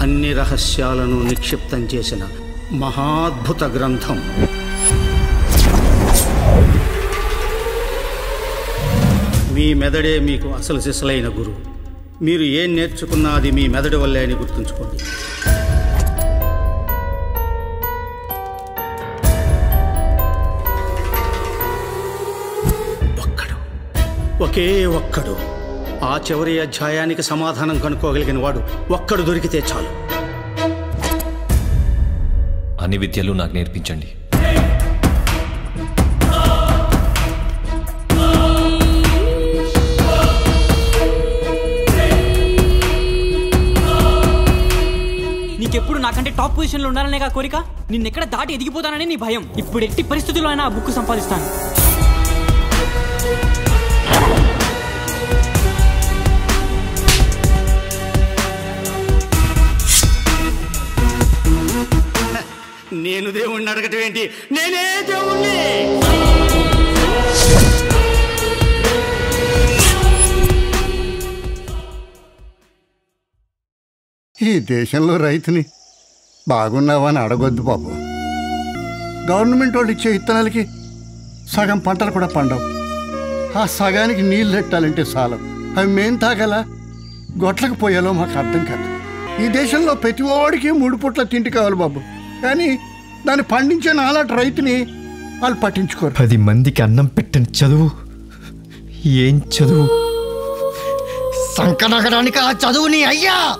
అన్ని రహస్యాలను నిక్షిప్తం చేసిన మహాద్భుత గ్రంథం మీ మెదడే మీకు అసలు సిసలైన గురువు మీరు ఏం నేర్చుకున్నా అది మీ మెదడు వల్లే అని గుర్తుంచుకోండి ఒక్కడు ఒకే ఒక్కడు ఆ చివరి అధ్యాయానికి సమాధానం కనుక్కోగలిగిన వాడు ఒక్కడు దొరికితే చాలు అన్ని విద్యలు నాకు నేర్పించండి నీకెప్పుడు నాకంటే టాప్ పొజిషన్ లో ఉండాలనే కా కోరిక నిన్నెక్కడ దాటి ఎదిగిపోతానని నీ భయం ఇప్పుడు ఎట్టి పరిస్థితుల్లో అయినా ఆ బుక్ సంపాదిస్తాను నేను దేవుణ్ణి అడగటం ఏంటి నేనే దేవుణ్ణి ఈ దేశంలో రైతుని బాగున్నావా అని అడగొద్దు బాబు గవర్నమెంట్ వాళ్ళు ఇచ్చే ఇత్తనాలకి సగం పంటలు కూడా పండవు ఆ సగానికి నీళ్ళు పెట్టాలంటే చాలు అవి మేం తాగలా గొట్లకు పోయాలో మాకు అర్థం కాదు ఈ దేశంలో ప్రతి ఓడికి మూడు పుట్ల తిండి కావాలి బాబు కానీ దాన్ని పండించే నాలాంటి రైతుని వాళ్ళు పట్టించుకోరు పది మందికి అన్నం పెట్టని చదువు ఏం చదువు సంకనగరానికి ఆ చదువుని అయ్యా